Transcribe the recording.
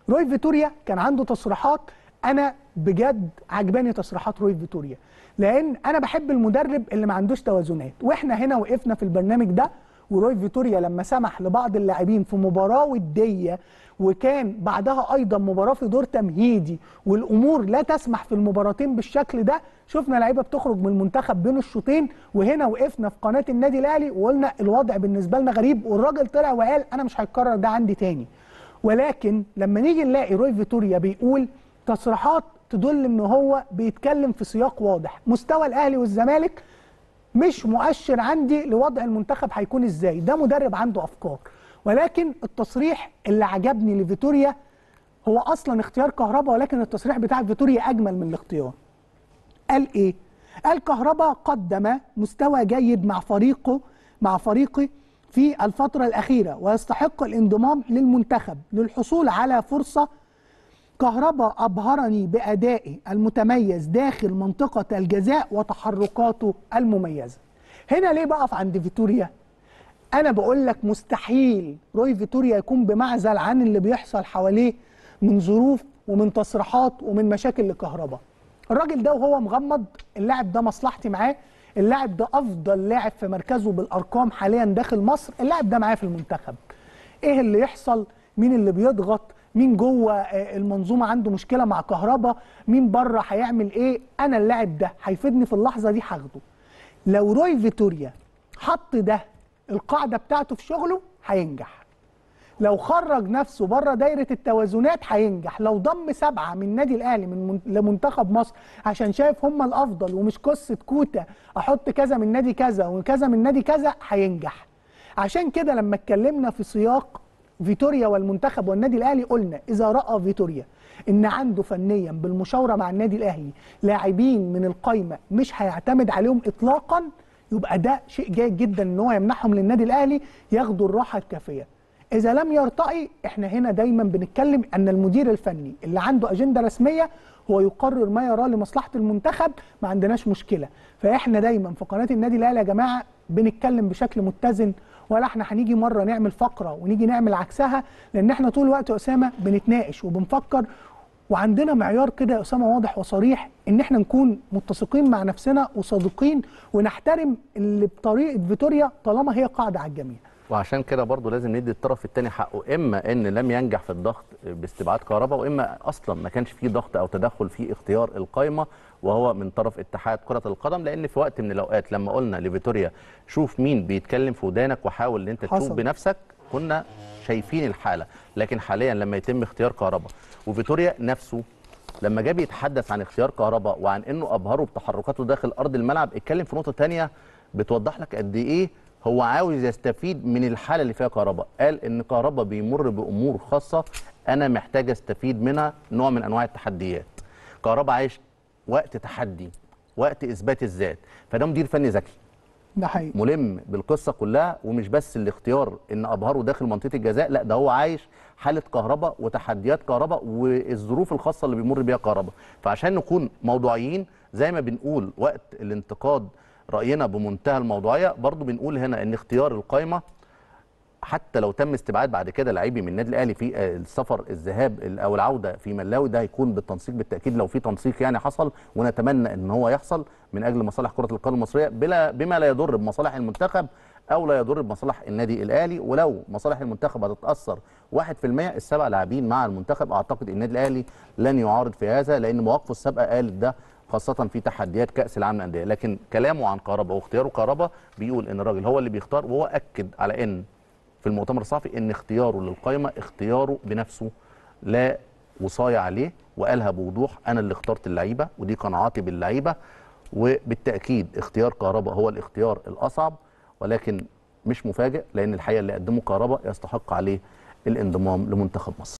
روي فيتوريا كان عنده تصريحات انا بجد عجباني تصريحات روي فيتوريا لان انا بحب المدرب اللي ما عندوش توازنات واحنا هنا وقفنا في البرنامج ده وروي فيتوريا لما سمح لبعض اللاعبين في مباراه وديه وكان بعدها ايضا مباراه في دور تمهيدي والامور لا تسمح في المباراتين بالشكل ده شفنا لعيبه بتخرج من المنتخب بين الشوطين وهنا وقفنا في قناه النادي الاهلي وقلنا الوضع بالنسبه لنا غريب والراجل طلع وقال انا مش هيتكرر ده عندي تاني ولكن لما نيجي نلاقي روي فيتوريا بيقول تصريحات تدل ان هو بيتكلم في سياق واضح مستوى الاهلي والزمالك مش مؤشر عندي لوضع المنتخب هيكون ازاي ده مدرب عنده افكار ولكن التصريح اللي عجبني لفيتوريا هو اصلا اختيار كهربا ولكن التصريح بتاع فيتوريا اجمل من الاختيار قال ايه قال كهربا قدم مستوى جيد مع فريقه مع فريقه في الفترة الأخيرة ويستحق الانضمام للمنتخب للحصول على فرصة كهربا أبهرني بأدائه المتميز داخل منطقة الجزاء وتحركاته المميزة هنا ليه بقف عند فيتوريا أنا بقول لك مستحيل روي فيتوريا يكون بمعزل عن اللي بيحصل حواليه من ظروف ومن تصريحات ومن مشاكل لكهربا الراجل ده وهو مغمض اللاعب ده مصلحتي معاه اللاعب ده افضل لاعب في مركزه بالارقام حاليا داخل مصر اللاعب ده معاه في المنتخب ايه اللي يحصل مين اللي بيضغط مين جوه المنظومه عنده مشكله مع كهربا مين بره هيعمل ايه انا اللاعب ده هيفيدني في اللحظه دي هاخده لو روي فيتوريا حط ده القاعده بتاعته في شغله هينجح لو خرج نفسه بره دايره التوازنات هينجح لو ضم سبعه من النادي الاهلي من من لمنتخب مصر عشان شايف هم الافضل ومش قصه كوتا احط كذا من نادي كذا وكذا من نادي كذا هينجح عشان كده لما اتكلمنا في سياق فيتوريا والمنتخب والنادي الاهلي قلنا اذا راى فيتوريا ان عنده فنيا بالمشاوره مع النادي الاهلي لاعبين من القايمه مش هيعتمد عليهم اطلاقا يبقى ده شيء جيد جدا ان هو يمنحهم للنادي الاهلي ياخدوا الراحه الكافيه إذا لم يرتقي إحنا هنا دايما بنتكلم أن المدير الفني اللي عنده أجندة رسمية هو يقرر ما يراه لمصلحة المنتخب ما عندناش مشكلة فإحنا دايما في قناة النادي الأهلي يا جماعة بنتكلم بشكل متزن ولا احنا هنيجي مرة نعمل فقرة ونيجي نعمل عكسها لأن احنا طول الوقت يا أسامة بنتناقش وبنفكر وعندنا معيار كده يا أسامة واضح وصريح إن احنا نكون متسقين مع نفسنا وصادقين ونحترم اللي بطريقة فيتوريا طالما هي قاعدة على الجميع وعشان كده برضو لازم ندي الطرف الثاني حقه اما ان لم ينجح في الضغط باستبعاد كهرباء واما اصلا ما كانش فيه ضغط او تدخل في اختيار القائمه وهو من طرف اتحاد كره القدم لان في وقت من الاوقات لما قلنا لفيتوريا شوف مين بيتكلم في ودانك وحاول ان انت تشوف حصل. بنفسك كنا شايفين الحاله لكن حاليا لما يتم اختيار كهرباء وفيتوريا نفسه لما جه بيتحدث عن اختيار كهرباء وعن انه ابهره بتحركاته داخل ارض الملعب اتكلم في نقطه ثانيه بتوضح لك قد ايه هو عاوز يستفيد من الحاله اللي فيها كهرباء قال ان كهرباء بيمر بامور خاصه انا محتاج استفيد منها نوع من انواع التحديات كهرباء عايش وقت تحدي وقت اثبات الذات فده مدير فني ذكي ده حقيقي ملم بالقصه كلها ومش بس الاختيار ان ابهره داخل منطقه الجزاء لا ده هو عايش حاله كهرباء وتحديات كهرباء والظروف الخاصه اللي بيمر بيها كهرباء فعشان نكون موضوعيين زي ما بنقول وقت الانتقاد راينا بمنتهى الموضوعيه برضو بنقول هنا ان اختيار القائمه حتى لو تم استبعاد بعد كده لعيبي من النادي الاهلي في آه، السفر الذهاب ال- او العوده في ملاوي ده هيكون بالتنسيق بالتاكيد لو في تنسيق يعني حصل ونتمنى ان هو يحصل من اجل مصالح كره القدم المصريه بلا بما لا يضر بمصالح المنتخب او لا يضر بمصالح النادي الاهلي ولو مصالح المنتخب هتتاثر 1% السبع لاعبين مع المنتخب اعتقد النادي الاهلي لن يعارض في هذا لان مواقفه السابقه قالت ده خاصة في تحديات كأس العالم للأندية، لكن كلامه عن كهربا واختياره كهربا بيقول إن الراجل هو اللي بيختار وهو أكد على إن في المؤتمر الصحفي ان اختياره للقائمه اختياره بنفسه لا وصايه عليه وقالها بوضوح انا اللي اخترت اللعيبه ودي قناعاتي باللعيبه وبالتاكيد اختيار كهرباء هو الاختيار الاصعب ولكن مش مفاجئ لان الحقيقه اللي قدمه كهرباء يستحق عليه الانضمام لمنتخب مصر